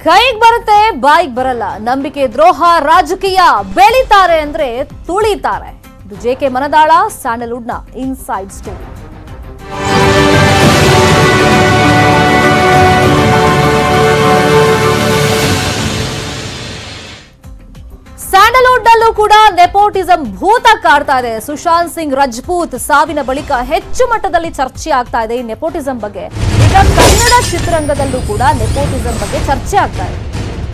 ಕೈಗ್ ಬರುತ್ತೆ ಬಾಯಿಗ್ ಬರಲ್ಲ ನಂಬಿಕೆ ದ್ರೋಹ ರಾಜಕೀಯ ಬೆಳಿತಾರೆ ಅಂದ್ರೆ ತುಳಿತಾರೆ ಇದು ಜೆ ಕೆ ಮನದಾಳ ಸ್ಯಾಂಡಲ್ವುಡ್ನ ಇನ್ಸೈಡ್ ಸ್ಟೋರಿ ಸ್ಯಾಂಡಲ್ವುಡ್ ನಲ್ಲೂ ಕೂಡ ನೆಪೋಟಿಸಂ ಭೂತ ಕಾಡ್ತಾ ಇದೆ ಸುಶಾಂತ್ ಸಿಂಗ್ ರಜಪೂತ್ ಸಾವಿನ ಬಳಿಕ ಹೆಚ್ಚು ಮಟ್ಟದಲ್ಲಿ ಚರ್ಚೆ ಆಗ್ತಾ ಇದೆ ಈ ನೆಪೋಟಿಸಂ ಬಗ್ಗೆ ಈಗ ಕನ್ನಡ ಚಿತ್ರರಂಗದಲ್ಲೂ ಕೂಡ ನೆಪೋಟಿಸಂ ಬಗ್ಗೆ ಚರ್ಚೆ ಆಗ್ತಾ ಇದೆ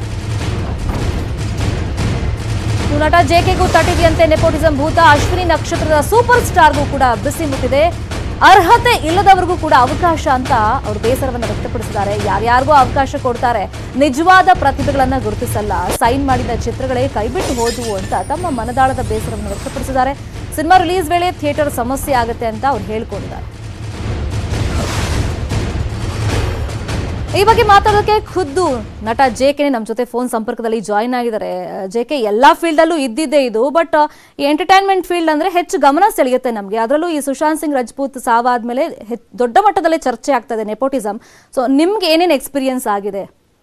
ಇನ್ನು ನಟ ಜೆಕೆಗೂ ತಟ್ಟಿದೆಯಂತೆ ನೆಪೋಟಿಸಂ ಭೂತ ಅಶ್ವಿನಿ ನಕ್ಷತ್ರದ ಸೂಪರ್ ಸ್ಟಾರ್ಗೂ ಕೂಡ ಬಿಸಿ ಮುಟ್ಟಿದೆ ಅರ್ಹತೆ ಇಲ್ಲದವರಿಗೂ ಕೂಡ ಅವಕಾಶ ಅಂತ ಅವರು ಬೇಸರವನ್ನ ವ್ಯಕ್ತಪಡಿಸಿದ್ದಾರೆ ಯಾರ್ಯಾರಿಗೂ ಅವಕಾಶ ಕೊಡ್ತಾರೆ ನಿಜವಾದ ಪ್ರತಿಭೆಗಳನ್ನ ಗುರುತಿಸಲ್ಲ ಸೈನ್ ಮಾಡಿದ ಚಿತ್ರಗಳೇ ಕೈಬಿಟ್ಟು ಹೋದವು ಅಂತ ತಮ್ಮ ಮನದಾಳದ ಬೇಸರವನ್ನು ವ್ಯಕ್ತಪಡಿಸಿದ್ದಾರೆ ಸಿನಿಮಾ ರಿಲೀಸ್ ವೇಳೆ ಥಿಯೇಟರ್ ಸಮಸ್ಯೆ ಆಗುತ್ತೆ ಅಂತ ಅವ್ರು ಹೇಳ್ಕೊಂಡಿದ್ದಾರೆ ಈ ಬಗ್ಗೆ ಮಾತಾಡೋದಕ್ಕೆ ಖುದ್ದು ನಟ ಜೆ ಕೆ ನಮ್ಮ ಜೊತೆ ಫೋನ್ ಸಂಪರ್ಕದಲ್ಲಿ ಜಾಯಿನ್ ಆಗಿದ್ದಾರೆ ಜೆ ಕೆ ಎಲ್ಲಾ ಫೀಲ್ಡ್ ಅಲ್ಲೂ ಇದ್ದಿದ್ದೇ ಇದು ಬಟ್ ಈ ಎಂಟರ್ಟೈನ್ಮೆಂಟ್ ಫೀಲ್ಡ್ ಅಂದ್ರೆ ಹೆಚ್ಚು ಗಮನ ಸೆಳೆಯುತ್ತೆ ನಮಗೆ ಅದರಲ್ಲೂ ಈ ಸುಶಾಂತ್ ಸಿಂಗ್ ರಜಪೂತ್ ಸಾವಾದ್ಮೇಲೆ ಹೆಚ್- ದೊಡ್ಡ ಮಟ್ಟದಲ್ಲಿ ಚರ್ಚೆ ಆಗ್ತದೆ ನೆಪೋಟಿಸಮ್ ಸೊ ನಿಮ್ಗೆ ಏನೇನು ಎಕ್ಸ್ಪೀರಿಯನ್ಸ್ ಆಗಿದೆ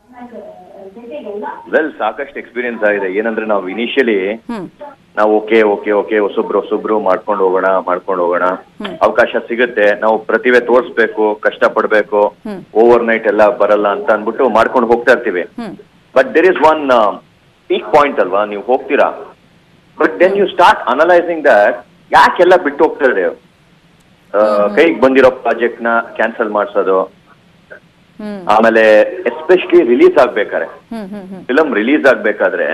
ವೆಲ್ ಸಾಕಷ್ಟು ಎಕ್ಸ್ಪೀರಿಯನ್ಸ್ ಆಗಿದೆ ಏನಂದ್ರೆ ನಾವು ಇನಿಷಿಯಲಿ ಹ್ಮ್ ನಾವು ಓಕೆ ಓಕೆ ಓಕೆ ಹೊಸೊಬ್ರು ಹೊಸೊಬ್ರು ಮಾಡ್ಕೊಂಡು ಹೋಗೋಣ ಮಾಡ್ಕೊಂಡು ಹೋಗೋಣ ಅವಕಾಶ ಸಿಗುತ್ತೆ ನಾವು ಪ್ರತಿಭೆ ತೋರಿಸ್ಬೇಕು ಕಷ್ಟ ಪಡ್ಬೇಕು ಓವರ್ ನೈಟ್ ಎಲ್ಲ ಬರಲ್ಲ ಅಂತ ಅನ್ಬಿಟ್ಟು ಮಾಡ್ಕೊಂಡು ಹೋಗ್ತಾ ಇರ್ತೀವಿ hmm but there is one peak point ಅಲ್ವಾ ನೀವು ಹೋಗ್ತೀರಾ but then you start analysing that ಯಾಕೆಲ್ಲ ಬಿಟ್ಟು ಹೋಗ್ತಾರೆ ಕೈಗೆ ಬಂದಿರೋ ಪ್ರಾಜೆಕ್ಟ್ ನ ಕ್ಯಾನ್ಸಲ್ ಮಾಡ್ಸೋದು ಹ್ಮ್ ಆಮೇಲೆ ಎಸ್ಪೆಷಲಿ ರಿಲೀಸ್ ಆಗ್ಬೇಕಾರೆ hmm hmm hmm film release ಆಗ್ಬೇಕಾದ್ರೆ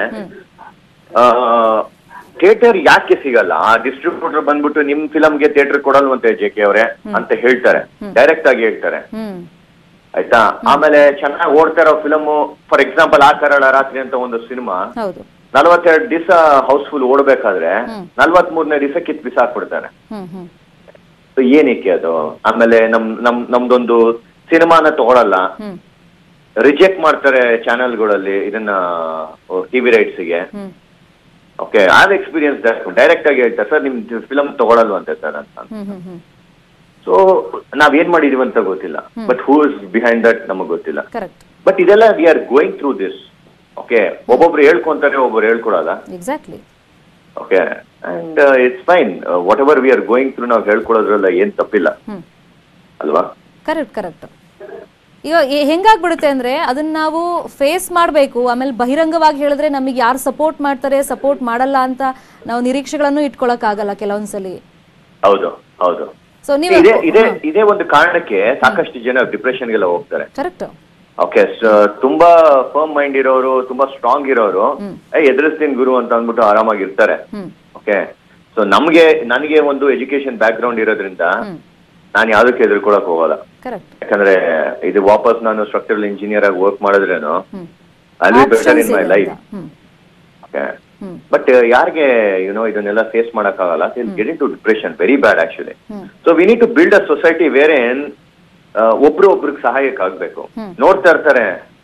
ಥಿಯೇಟರ್ ಯಾಕೆ ಸಿಗಲ್ಲ ಆ ಡಿಸ್ಟ್ರಿಬ್ಯೂಟರ್ ಬಂದ್ಬಿಟ್ಟು ನಿಮ್ ಫಿಲಂಗೆ ಥಿಯೇಟರ್ ಕೊಡಲ್ವಂತೆ ಜೆ ಕೆ ಅವರೇ ಅಂತ ಹೇಳ್ತಾರೆ ಡೈರೆಕ್ಟ್ ಆಗಿ ಹೇಳ್ತಾರೆ ಹ್ಮ್ ಆಯ್ತಾ ಆಮೇಲೆ ಚೆನ್ನಾಗಿ ಓಡ್ತಾ ಇರೋ ಫಿಲಮ್ ಫಾರ್ ಎಕ್ಸಾಂಪಲ್ ಆ ಕರಾಳ ರಾತ್ರಿ ಅಂತ ಒಂದು ಸಿನಿಮಾ ಹೌದು ನಲವತ್ತೆರಡು ದಿವಸ ಹೌಸ್ಫುಲ್ ಓಡ್ಬೇಕಾದ್ರೆ ನಲ್ವತ್ ಮೂರನೇ ದಿವಸ ಕಿತ್ ಬಿಸಾಕ್ಬಿಡ್ತಾರೆ ಹ್ಮ್ ಹ್ಮ್ So ಏನಕ್ಕೆ ಅದು ಆಮೇಲೆ ನಮ್ ನಮ್ ನಮ್ದೊಂದು ಸಿನಿಮಾನ ತಗೊಳಲ್ಲ ಹ್ಮ್ ರಿಜೆಕ್ಟ್ ಮಾಡ್ತಾರೆ ಚಾನೆಲ್ಗಳಲ್ಲಿ ಇದನ್ನ ಟಿವಿ ರೈಟ್ಸ್ಗೆ ಹ್ಮ್ ಓಕೆ ಆದ ಎಕ್ಸ್ಪೀರಿಯನ್ಸ್ ಡೈರೆಕ್ಟ್ ಆಗಿ ಹೇಳ್ತಾರೆ ಸರ್ ನಿಮ್ ಫಿಲಮ್ ತಗೊಳಲ್ವಂತೆ ಸರ್ ಅಂತ ಹ್ಮ್ ಹ್ಮ್ ಹ್ಮ್ ಸೊ ನಾವ್ ಏನ್ ಮಾಡಿದೀವಿ ಅಂತ ಗೊತ್ತಿಲ್ಲ but who is behind that ನಮಗ್ ಗೊತ್ತಿಲ್ಲ ಕರೆಕ್ಟ್ ಬಟ್ ಇದೆಲ್ಲ we are going through this okay ಒಬ್ಬೊಬ್ರು ಹೇಳ್ಕೊಂತಾರೆ ಒಬ್ಬರು ಹೇಳ್ಕೊಡಲ್ಲ exactly okay and it's fine whatever we are going through ನಾವು ಹೇಳ್ಕೊಡೋದ್ರಲ್ಲ ಏನ್ ತಪ್ಪಿಲ್ಲ ಹ್ಮ್ ಅಲ್ವಾ ಕರೆಕ್ಟ್ ಕರೆಕ್ಟ್ ಈಗ ಎ- ಹೆಂಗಾಗ್ಬಿಡುತ್ತೆ ಅಂದ್ರೆ ಅದನ್ನ ನಾವು ಫೇಸ್ ಮಾಡಬೇಕು ಆಮೇಲೆ ಬಹಿರಂಗವಾಗಿ ಹೇಳಿದ್ರೆ ನಮಗೆ ಯಾರು ಸಪೋರ್ಟ್ ಮಾಡ್ತಾರೆ ಸಪೋರ್ಟ್ ಮಾಡಲ್ಲ ಅಂತ ನಾವು ನಿರೀಕ್ಷೆಗಳನ್ನು ಇಟ್ಕೊಳಕ್ಕಾಗಲ್ಲ ಕೆಲವೊಂದ್ಸಲಿ ಹೌದು ಹೌದು ಸೊ ನೀವು ಇದೇ ಇದೇ ಇದೇ ಒಂದು ಕಾರಣಕ್ಕೆ ಸಾಕಷ್ಟು ಜನ ಡಿಪ್ರೆಷನ್ಗೆಲ್ಲ ಹೋಗ್ತಾರೆ ಕರೆಕ್ಟ್ ಓಕೆ ತುಂಬಾ ಫರ್ಮ್ ಮೈಂಡ್ ಇರೋರು ತುಂಬಾ ಸ್ಟ್ರಾಂಗ್ ಇರೋರು ಏ ಎದುರಿಸ್ತೀನಿ ಗುರು ಅಂತ ಅಂದ್ಬಿಟ್ಟು ಆರಾಮಾಗಿರ್ತಾರೆ ಹ್ಮ್ ಓಕೆ ಸೊ ನಮ್ಗೆ ನನಗೆ ಒಂದು ಎಜುಕೇಶನ್ ಬ್ಯಾಕ್ ಗ್ರೌಂಡ್ ಇರೋದ್ರಿಂದ ಹ್ಮ್ ನಾನು ಯಾವ್ದಕ್ಕೆ ಎದುರ್ಕೊಳಕ್ ಹೋಗಲ್ಲ ಕರೆಕ್ಟ್ ಯಾಕಂದ್ರೆ ಇದು ವಾಪಸ್ ನಾನು ಸ್ಟ್ರಕ್ಚರಲ್ ಇಂಜಿನಿಯರ್ ಆಗಿ ವರ್ಕ್ ಮಾಡಿದ್ರೇನು hmm I better Options in my ಇದೆ ಲೈಫ್ ಅಂತ. ಹ್ಮ್ ಓಕೆ ಹ್ಮ್ ಬಟ್ ಯಾರಿಗೆ ಯುನೋ ಇದನ್ನೆಲ್ಲ ಫೇಸ್ ಮಾಡಕ್ಕಾಗಲ್ಲ get in to depression very bad actually hmm so we need to build a society where ಏನ್ ಒಬ್ರು ಒಬ್ರಿಗೆ ಸಹಾಯಕ್ಕೆ ಆಗ್ಬೇಕು ಹ್ಮ್. ನೋಡ್ತಾ ಇರ್ತಾರೆ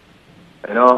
ಏನೋ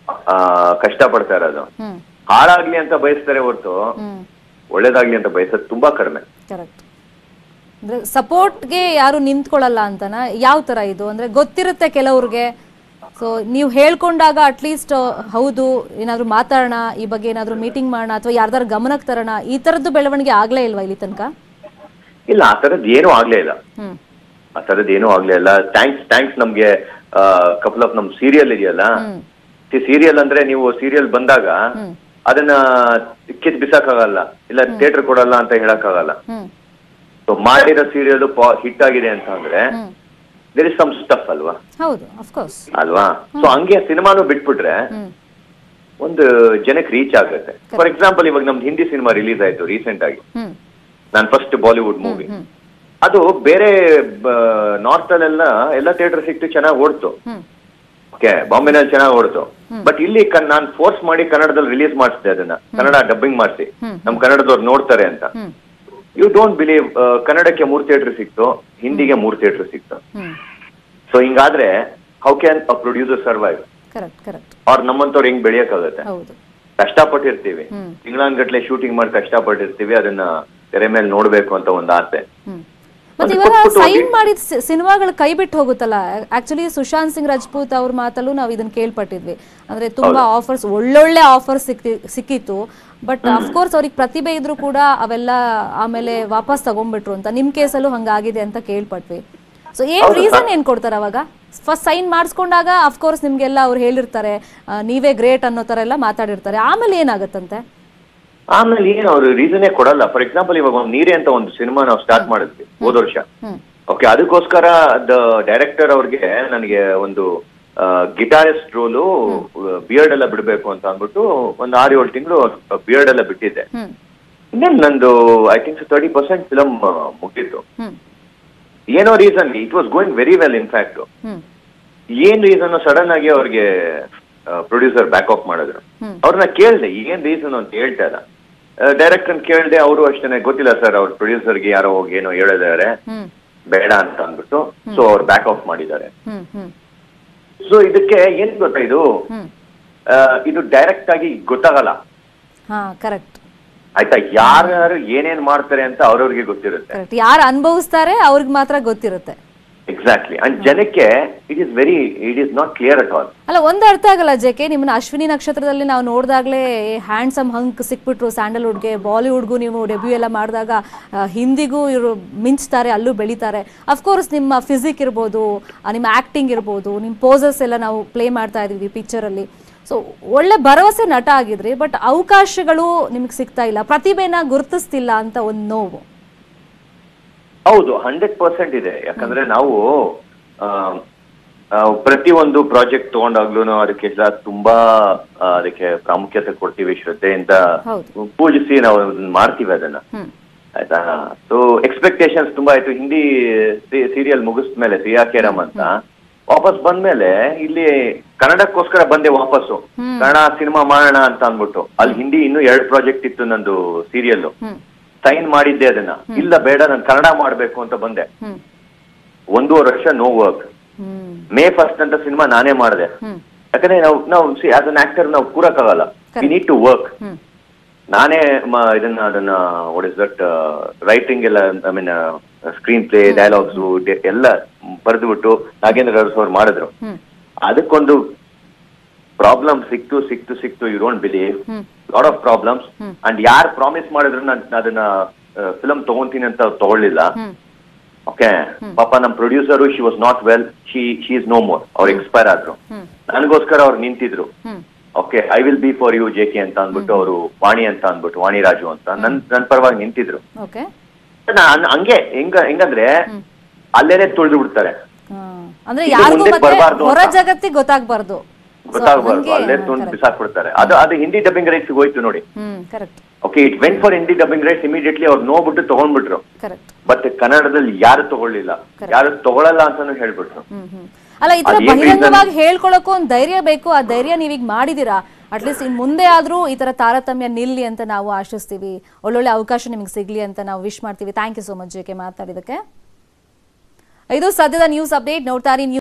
ಕಷ್ಟ ಪಡ್ತಾ ಇರೋದು ಹ್ಮ್ ಹಾಳಾಗ್ಲಿ ಅಂತ ಬಯಸ್ತಾರೆ ಹೊರತು ಹ್ಮ್ ಒಳ್ಳೇದಾಗ್ಲಿ ಅಂತ ಬಯಸೋದು ತುಂಬಾ ಕಡಿಮೆ ಕರೆಕ್ಟ್ ಅಂದ್ರೆ ಸಪೋರ್ಟ್ಗೆ ಯಾರು ನಿಂತ್ಕೊಳ್ಳಲ್ಲ ಅಂತನಾ ಯಾವ ತರ ಇದು ಅಂದ್ರೆ ಗೊತ್ತಿರುತ್ತೆ ಕೆಲವ್ರಿಗೆ ಸೊ ನೀವು ಹೇಳ್ಕೊಂಡಾಗ ಅಟ್ಲೀಸ್ಟ್ ಹೌದು ಏನಾದ್ರು ಮಾತಾಡೋಣ ಈ ಬಗ್ಗೆ ಏನಾದ್ರು ಮೀಟಿಂಗ್ ಮಾಡೋಣ ಅಥವಾ ಯಾರ್ದಾರ ಗಮನಕ್ಕೆ ತರೋಣ ಈ ತರದ್ದು ಬೆಳವಣಿಗೆ ಆಗ್ಲೇ ಇಲ್ವಾ ಇಲ್ಲಿ ತನಕ ಇಲ್ಲ ಆ ತರದ್ ಏನೂ ಆಗ್ಲೇ ಇಲ್ಲ ಹ್ಮ್ ಆ ತರದ್ ಏನೂ ಆಗ್ಲೇ ಇಲ್ಲ ಥ್ಯಾಂಕ್ಸ್ ಥ್ಯಾಂಕ್ಸ್ ನಮ್ಗೆ ಕಪಲ್ ಆಫ್ ನಮ್ ಸೀರಿಯಲ್ ಇದೆಯಲ್ಲ ಹ್ಮ್ ಸೀರಿಯಲ್ ಅಂದ್ರೆ ನೀವು ಸೀರಿಯಲ್ ಬಂದಾಗ ಹ್ಮ್ ಅದನ್ನ ಕಿತ್ ಬಿಸಾಕಾಗಲ್ಲ ಇಲ್ಲ ಥಿಯೇಟರ್ ಕೊಡಲ್ಲ ಅಂತ ಹೇಳಕ್ಕಾಗಲ್ಲ ಹ್ಮ್ ಸೊ ಮಾಡಿರೋ ಸೀರಿಯಲ್ ಹಿಟ್ ಆಗಿದೆ ಅಂತ ಅಂದ್ರೆ hmm there is some stuff ಅಲ್ವಾ ಹೌದು ಅಫ್ಕೋರ್ಸ್ ಅಲ್ವಾ ಸೊ ಹಂಗೆ ಸಿನಿಮಾನು ಬಿಟ್ಬಿಟ್ರೆ ಹ್ಮ್ ಒಂದು ಜನಕ್ಕೆ ರೀಚ್ ಆಗುತ್ತೆ ಫಾರ್ ಎಕ್ಸಾಂಪಲ್ ಇವಾಗ ನಮ್ದು ಹಿಂದಿ ಸಿನಿಮಾ ರಿಲೀಸ್ ಆಯ್ತು ರೀಸೆಂಟ್ ಆಗಿ ಹ್ಮ್ ನಾನ್ ಫಸ್ಟ್ ಬಾಲಿವುಡ್ ಮೂವಿ ಹ್ಮ್ ಅದು ಬೇರೆ ನಾರ್ತ್ ಅಲ್ಲೆಲ್ಲ ಎಲ್ಲ ಥಿಯೇಟರ್ ಸಿಕ್ತು ಚೆನ್ನಾಗಿ ಓಡ್ತು ಹ್ಮ್ ಓಕೆ ಬಾಂಬೆನಲ್ಲಿ ಚೆನ್ನಾಗಿ ಓಡ್ತು ಬಟ್ ಇಲ್ಲಿ ನಾನು ಫೋರ್ಸ್ ಮಾಡಿ ಕನ್ನಡದಲ್ಲಿ ರಿಲೀಸ್ ಮಾಡಿಸಿದೆ ಅದನ್ನ ಕನ್ನಡ ಡಬ್ಬಿಂಗ್ ಮಾಡಿಸಿ ಹ್ಮ್. ನಮ್ ಕನ್ನಡದವ್ರು ನೋಡ್ತಾರೆ ಅಂತ ಹ್ಮ್ ಯು ಡೋಂಟ್ ಬಿಲೀವ್ ಕನ್ನಡಕ್ಕೆ ಮೂರ್ ಥಿಯೇಟರ್ ಸಿಕ್ತು ಹಿಂದಿಗೆ ಮೂರ್ ಥಿಯೇಟರ್ ಸಿಕ್ತು ಹ್ಮ್ ಸೊ ಹಿಂಗಾದ್ರೆ how can a producer survive correct correct ಅವ್ರ ನಮ್ಮಂತವ್ರು ಹೆಂಗ್ ಬೆಳೆಯಕ್ಕಾಗತ್ತೆ ಹೌದು ಕಷ್ಟಪಟ್ಟಿರ್ತೀವಿ ಹ್ಮ್. ತಿಂಗಳಾನ್ಗಟ್ಲೆ ಶೂಟಿಂಗ್ ಮಾಡಿ ಕಷ್ಟಪಟ್ಟಿರ್ತೀವಿ ಅದನ್ನ ತೆರೆ ಮೇಲೆ ನೋಡ್ಬೇಕು ಅಂತ ಒಂದು ಆಸೆ ಹ್ಮ್ ಮತ್ತೆ ಅದು ಇವಾಗ ಕೊಟ್ಬಿಟ್ಟು ಹೋಗಿ. ಸೈನ್ ಮಾಡಿದ ಸಿನಿಮಾಗಳು ಕೈ ಬಿಟ್ಟು ಹೋಗುತ್ತಲ್ಲ ಆಕ್ಚುಲಿ ಸುಶಾಂತ್ ಸಿಂಗ್ ರಾಜ್ಪೂತ್ ಅವ್ರ ಮಾತಲ್ಲೂ ನಾವು ಇದನ್ನ ಕೇಳ್ಪಟ್ಟಿದ್ವಿ ಅಂದ್ರೆ ತುಂಬಾ ಆಫರ್ಸ್ ಒಳ್ಳೊಳ್ಳೆ ಆಫರ್ ಸಿಕ್ಕಿ ಸಿಕ್ಕಿತ್ತು ಬಟ್ ಅಫ್ಕೋರ್ಸ್ ಅವ್ರಿಗೆ ಪ್ರತಿಭೆ ಇದ್ರೂ ಕೂಡ ಅವೆಲ್ಲ ಆಮೇಲೆ ವಾಪಸ್ ತಗೊಂಡ್ಬಿಟ್ರು ಅಂತ ನಿಮ್ ಕೇಸಲ್ಲೂ ಹಂಗಾಗಿದೆ ಅಂತ ಕೇಳ್ಪಟ್ವಿ ಸೊ ಏನ್ ರೀಸನ್ ಏನ್ ಕೊಡ್ತಾರೆ ಅವಾಗ ಫಸ್ಟ್ ಸೈನ್ ಮಾಡಿಸ್ಕೊಂಡಾಗ ಅಫ್ಕೋರ್ಸ್ ನಿಮ್ಗೆಲ್ಲ ಅವ್ರು ಹೇಳಿರ್ತಾರೆ ಆ, ನೀವೇ ಗ್ರೇಟ್ ಅನ್ನೋ ತರ ಎಲ್ಲ ಮಾತಾಡಿರ್ತಾರೆ ಆಮೇಲೆ ಏನಾಗತ್ತಂತೆ ಆಮೇಲೆ ಏನು ಅವ್ರು ರೀಸನ್ನೇ ಕೊಡಲ್ಲ ಫಾರ್ ಎಕ್ಸಾಂಪಲ್ ಇವಾಗ ಒಂದು ನೀರೆ ಅಂತ ಒಂದು ಸಿನಿಮಾ ನಾವು ಸ್ಟಾರ್ಟ್ ಮಾಡಿದ್ವಿ ಹೋದ ವರ್ಷ ಹ್ಮ್ ಓಕೆ ಅದಕ್ಕೋಸ್ಕರ ದ ಡೈರೆಕ್ಟರ್ ಅವ್ರಿಗೆ ನನಗೆ ಒಂದು ಗಿಟಾರಿಸ್ಟ್ ರೋಲು ಬಿಯರ್ಡ್ ಎಲ್ಲ ಬಿಡಬೇಕು ಅಂತ ಅಂದ್ಬಿಟ್ಟು ಒಂದು ಆರು ಏಳು ತಿಂಗಳು ಬಿಯರ್ಡ್ ಎಲ್ಲ ಬಿಟ್ಟಿದ್ದೆ ಹ್ಮ್ ಇನ್ನೇನು ನಂದು I think thirty percent film ಮುಗಿತ್ತು ಹ್ಮ್ ಏನೋ reason it was going very well in fact hmm ಏನ್ ರೀಸನ್ ಸಡನ್ ಆಗಿ ಅವ್ರಿಗೆ ಪ್ರೊಡ್ಯೂಸರ್ ಬ್ಯಾಕ್ ಆಫ್ ಮಾಡಿದ್ರು ಹ್ಮ್. ಅವ್ರನ್ನ ಕೇಳ್ದೆ ಏನ್ ರೀಸನ್ ಅಂತ ಹೇಳ್ತಾ ಇಲ್ಲ ಡೈರೆಕ್ಟರ್ ಕೇಳ್ದೆ ಅವರು ಅಷ್ಟೇನೆ ಗೊತ್ತಿಲ್ಲ ಸರ್ ಅವ್ರ ಪ್ರೊಡ್ಯೂಸರ್ಗೆ ಯಾರೋ ಹೋಗಿ ಏನೋ ಹೇಳಿದ್ದಾರೆ ಹ್ಮ್ ಬೇಡ ಅಂತ ಅಂದ್ಬಿಟ್ಟು ಸೊ ಅವ್ರು ಬ್ಯಾಕ್ ಆಫ್ ಮಾಡಿದ್ದಾರೆ ಹ್ಮ್ ಹ್ಮ್ ಸೊ ಇದಕ್ಕೆ ಏನ್ ಗೊತ್ತಾ ಇದು ಹ್ಮ್ ಆ, ಇದು ಡೈರೆಕ್ಟ್ ಆಗಿ ಗೊತ್ತಾಗಲ್ಲ ಹಾ ಕರೆಕ್ಟ್ ಆಯ್ತಾ ಯಾರ್ಯಾರು ಏನೇನ್ ಮಾಡ್ತಾರೆ ಅಂತ ಅವ್ರವ್ರಿಗೆ ಗೊತ್ತಿರುತ್ತೆ ಕರೆಕ್ಟ್ ಯಾರು ಅನುಭವಿಸ್ತಾರೆ ಅವ್ರಿಗೆ ಮಾತ್ರ ಗೊತ್ತಿರುತ್ತೆ ಎಕ್ಸಾಕ್ಟ್ಲಿ ಅಂಡ್ ಜನಕ್ಕೆ it is very it is not clear at all ಅಲ್ಲ ಒಂದು ಅರ್ಥ ಆಗಲ್ಲ ಜೆಕೆ ನಿಮ್ಮನ್ನ ಅಶ್ವಿನಿ ನಕ್ಷತ್ರದಲ್ಲಿ ನಾವು ನೋಡಿದಾಗಲೇ ಹ್ಯಾಂಡ್ಸಮ್ ಹಂಕ್ ಸಿಕ್ಬಿಟ್ರು ಸ್ಯಾಂಡಲ್ವುಡ್ಗೆ ಬಾಲಿವುಡ್ಗೂ ನೀವು ಡೆಬ್ಯೂ ಎಲ್ಲ ಮಾಡಿದಾಗ ಆ, ಹಿಂದಿಗೂ ಇವರು ಮಿಂಚ್ತಾರೆ ಅಲ್ಲೂ ಬೆಳೀತಾರೆ ಅಫ್ಕೋರ್ಸ್ ನಿಮ್ಮ ಫಿಸಿಕ್ ಇರ್ಬೋದು ಆ, ನಿಮ್ಮ ಆ್ಯಕ್ಟಿಂಗ್ ಇರ್ಬೋದು ನಿಮ್ಮ ಪೋಸಸ್ ಎಲ್ಲ ನಾವು ಪ್ಲೇ ಮಾಡ್ತಾ ಇದ್ದೀವಿ ಪಿಕ್ಚರಲ್ಲಿ ಸೊ ಒಳ್ಳೆ ಭರವಸೆ ನಟ ಆಗಿದ್ರಿ ಬಟ್ ಅವಕಾಶಗಳು ನಿಮಗೆ ಸಿಗ್ತಾ ಇಲ್ಲ ಪ್ರತಿಭೆನ ಗುರುತಿಸ್ತಿಲ್ಲ ಅಂತ ಒಂದು ನೋವು ಹೌದು ಹಂಡ್ರೆಡ್ ಪರ್ಸೆಂಟ್ ಇದೆ ಯಾಕಂದ್ರೆ ನಾವು ಆ, ಆ, ಪ್ರತಿಯೊಂದು ಪ್ರಾಜೆಕ್ಟ್ ತಗೊಂಡಾಗ್ಲೂ ಅದಕ್ಕೆ ಎಲ್ಲ ತುಂಬಾ ಆ, ಅದಕ್ಕೆ ಪ್ರಾಮುಖ್ಯತೆ ಕೊಡ್ತೀವಿ ಶ್ರದ್ಧೆಯಿಂದ ಹೌದು. ಪೂಜಿಸಿ ನಾವು ಅದನ್ನ ಮಾಡ್ತೀವಿ ಅದನ್ನ ಹ್ಮ್ ಆಯ್ತಾ ಸೊ ಎಕ್ಸ್ಪೆಕ್ಟೇಷನ್ಸ್ ತುಂಬಾ ಆಯ್ತು ಹಿಂದಿ ಸೀರಿಯಲ್ ಮುಗಿಸ್ಮೇಲೆ ಸಿಯಾ ಕೇರಮ್ ಅಂತ ವಾಪಸ್ ಬಂದ್ಮೇಲೆ ಇಲ್ಲಿ ಕನ್ನಡಕ್ಕೋಸ್ಕರ ಬಂದೆ ವಾಪಸ್ಸು ಕನ್ನಡ ಸಿನಿಮಾ ಮಾಡೋಣ ಅಂತ ಅಂದ್ಬಿಟ್ಟು ಅಲ್ಲಿ ಹಿಂದಿ ಇನ್ನೂ ಎರಡು ಪ್ರಾಜೆಕ್ಟ್ ಇತ್ತು ನಂದು ಸೀರಿಯಲ್ ಹ್ಮ್ ಸೈನ್ ಮಾಡಿದ್ದೆ ಅದನ್ನ ಇಲ್ಲ ಬೇಡ ನಾನು ಕನ್ನಡ ಮಾಡ್ಬೇಕು ಅಂತ ಬಂದೆ ಹ್ಮ್ ಒಂದೂವರೆ ವರ್ಷ no work hmm May first ಅಂತ ಸಿನಿಮಾ ನಾನೇ ಮಾಡಿದೆ ಹ್ಮ್ ಯಾಕಂದ್ರೆ ನಾವು ನಾವು ಆಸ್ ಅನ್ ಆಕ್ಟರ್ ನಾವು ಕೂರಕ್ಕಾಗಲ್ಲ we need to work hmm ನಾನೇ ಮ- ಇದನ್ನ ಅದನ್ನ ವಾಟ್ ಇಸ್ ದಟ್ ರೈಟಿಂಗ್ ಎಲ್ಲ I mean screenplay dialogues ಎಲ್ಲ ಬರೆದ್ಬಿಟ್ಟು ನಾಗೇಂದ್ರ ಅರಸು ಅವ್ರು ಮಾಡಿದ್ರು ಹ್ಮ್ ಅದಕ್ಕೊಂದು ಪ್ರಾಬ್ಲಮ್ ಸಿಕ್ತು ಸಿಕ್ತು ಸಿಕ್ತು you don't believe hmm lot of problems and ಯಾರು ಪ್ರಾಮಿಸ್ ಮಾಡಿದ್ರು ನಾನು ಅದನ್ನ ಫಿಲಮ್ ತಗೊಂತೀನಿ ಅಂತ ಅವ್ರು ತಗೊಳ್ಳಿಲ್ಲ ಹ್ಮ್ ಓಕೆ ಪಾಪ ನಮ್ producer she was not well she she is no more ಅವ್ರು ಎಕ್ಸ್ಪೈರ್ ಆದ್ರು ಹ್ಮ್ ನನಗೋಸ್ಕರ ಅವ್ರು ನಿಂತಿದ್ರು hmm okay I will be for you J K ಅಂತ ಅಂದ್ಬಿಟ್ಟು ಅವರು ವಾಣಿ ಅಂತ ಅಂದ್ಬಿಟ್ಟು ವಾಣಿ ರಾಜು ಅಂತ ನನ್ ನನ್ ಪರವಾಗಿ ನಿಂತಿದ್ರು ಓಕೆ ನಾನ್ ಹಂಗೆ ಹೆಂಗ ಹೆಂಗಂದ್ರೆ ಅಲ್ಲೇನೆ ತುಳಿದು ಬಿಡ್ತಾರೆ ಹಾ. ಅಂದ್ರೆ ಇದು ಯಾರಿಗೂ ಮುಂದೆ ಮತ್ತೆ ಬರ್ಬಾರ್ದು ಹೊರ ಅಂತ. ಜಗತ್ತಿಗೆ ಗೊತ್ತಾಗ್ಬಾರ್ದು So, ಗೊತ್ತಾಗಬಾರ್ದು ಹಂಗೆ, ಅಲ್ಲೇ ಹಾ, ತುಂಡು correct. ಬಿಸಾಕ್ಬಿಡ್ತಾರೆ ಅದು ಅದು ಹಿಂದಿ ಡಬ್ಬಿಂಗ್ ರೈಟ್ಸ್ ಹೋಯ್ತು ನೋಡಿ hmm correct okay it went for Hindi dubbing rights immediately ಅವ್ರು ನೋಡ್ಬಿಟ್ಟು ತಗೊಂಡ್ಬಿಟ್ರು ಕರೆಕ್ಟ್ ಬಟ್ ಕನ್ನಡದಲ್ಲಿ ಯಾರು ತಗೊಳ್ಳಿಲ್ಲ ಯಾರು ತಗೊಳಲ್ಲ ಅಂತಾನು ಹೇಳ್ಬಿಟ್ರು ಹ್ಮ್ ಹ್ಮ್ ಅಲ್ಲ ಈ ತರ ಅದೇನ್ reason? ಬಹಿರಂಗವಾಗಿ ಹೇಳ್ಕೊಳಕ್ಕೂ ಒಂದ್ ಧೈರ್ಯ ಬೇಕು ಆ ಧೈರ್ಯ ನೀವೀಗ ಮಾಡಿದೀರಾ ಅಟ್ಲೀಸ್ಟ್ ಇನ್ ಮುಂದೆ ಆದ್ರೂ ಈ ತರ ತಾರತಮ್ಯ ನಿಲ್ಲಿ ಅಂತ ನಾವು ಆಶಿಸ್ತೀವಿ ಒಳ್ಳೊಳ್ಳೆ ಅವಕಾಶ ನಿಮಗೆ ಸಿಗ್ಲಿ ಅಂತ ನಾವು ವಿಶ್ ಮಾಡ್ತೀವಿ thank you so much J K ಮಾತಾಡಿದಕ್ಕೆ ಇದು ಸದ್ಯದ ನ್ಯೂಸ್ ಅಪ್ಡೇಟ್ ನೋಡ್ತಾ ಇರಿ